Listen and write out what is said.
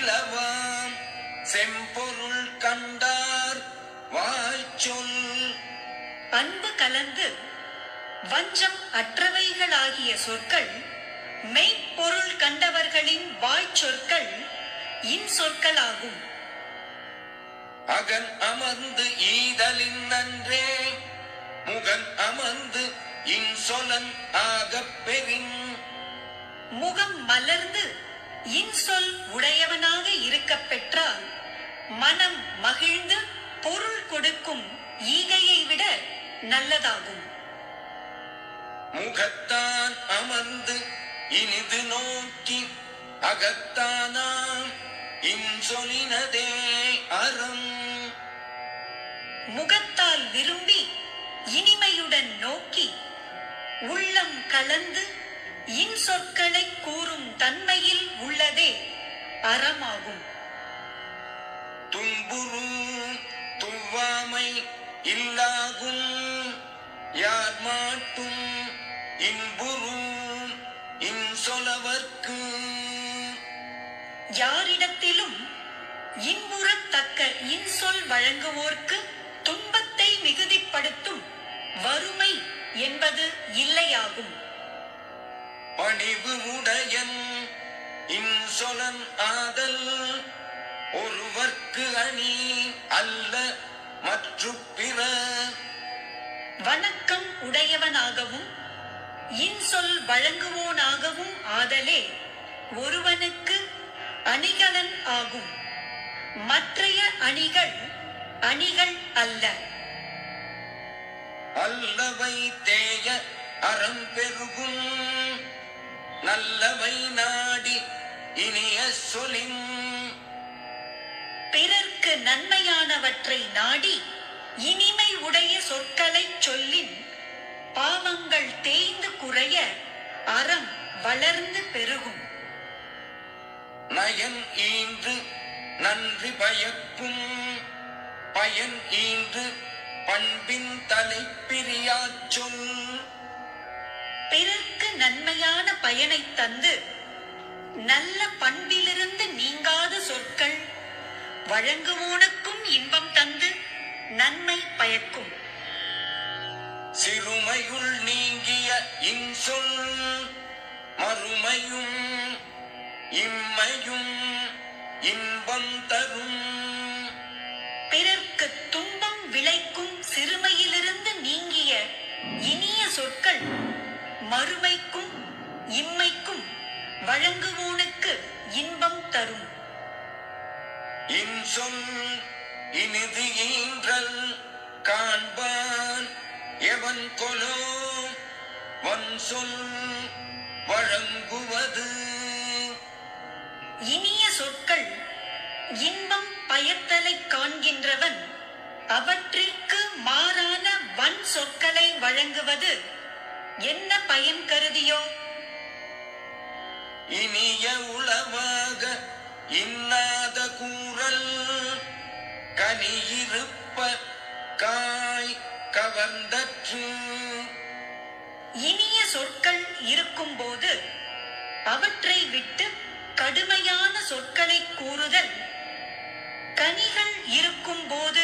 இலவாம் செம்பொருள் கண்டார் வாய்ச்சொல் அன்பு கலந்து வஞ்சம் அற்றவைகளாகிய சொற்கள் மெய்ப்பொருள் கண்டவர்களின் வாய்ச்சொற்கள் இன்சொற்களாகும் அகன் அமர்ந்து ஈதலின் நன்றே முகன் அமர்ந்து இன்சொலன் ஆகப் பெறின் முகம் மலர்ந்து இன்சொல் உடையவனாக இருக்கப் பெற்றால் மனம் மகிழ்ந்து பொருள் கொடுக்கும் ஈகையை விட நல்லதாகும் முகத்தான் அமர்ந்து இனிது நோக்கி அகத்தானாம் இன்சொலினதே அறம் முகத்தால் விரும்பி இனிமையுடன் நோக்கி உள்ளம் கலந்து இன்சொற்களை கூறும் தன்மையில் உள்ளதே அறமாகும் துன்புறு துவ்வாமை இல்லாகும் யார் மாட்டும் இன்புறு இன்சொலவர்க்கு யாரிடத்திலும் இன்புறத்தக்க இன்சொல் வழங்குவோர்க்கு துன்பத்தை மிகுதிப்படுத்தும் வறுமை என்பது இல்லையாகும் பணிவு உடையன் இன்சொலன் ஆதல் ஒருவர்க்கு அணி அல்ல மற்று பிற வணக்கம் உடையவனாகவும் இன்சொல் வழங்குவோனாகவும் ஆதலே ஒருவனுக்கு அணிகலன் ஆகும் மற்றைய அணிகள் அணிகள் அல்ல அல்லவை தேய அறம் பெருகும் நல்லவை நாடி இனிய சொலின் பிறர்க்கு நன்மையானவற்றை நாடி இனிமை உடைய சொற்களைச் சொல்லின் பாவங்கள் தேய்ந்து குறைய அறம் வளர்ந்து பெருகும் நயன் ஈன்று நன்றி பயக்கும் பயன் ஈன்று பண்பின் தலைப்பிரியாச் சொல் பிறர்க்கு நன்மையான பயனைத் தந்து நல்ல பண்பிலிருந்து நீங்காத சொற்கள் வழங்குவோனுக்கும் இன்பம் தந்து நன்மை பயக்கும் சிறுமையுள் நீங்கிய இன்சொல் மறுமையும் இம்மையும் இன்பம் தரும் பிறர்க்கு துன்பம் விளைக்கும் சிறுமையிலிருந்து நீங்கிய இனிய சொற்கள் மறுமைக்கும் இம்மைக்கும் வழங்குவோனுக்கு இன்பம் தரும் இன்சொல் இனிது ஈன்றல் காண்பான் எவன் கொலோ வன் சொல் வழங்குவது இனிய சொற்கள் இன்பம் பயத்தலை காண்கின்றவன் அவற்றிற்கு மாறான வன் சொற்களை வழங்குவது என்ன பயன் கருதியோ இனிய உளவாக இன்னாத கூறல் கனியிருப்ப காய் கவர்ந்தற்று இனிய சொற்கள் இருக்கும்போது அவற்றை விட்டு கடுமையான சொற்களை கூறுதல் கனிகள் இருக்கும்போது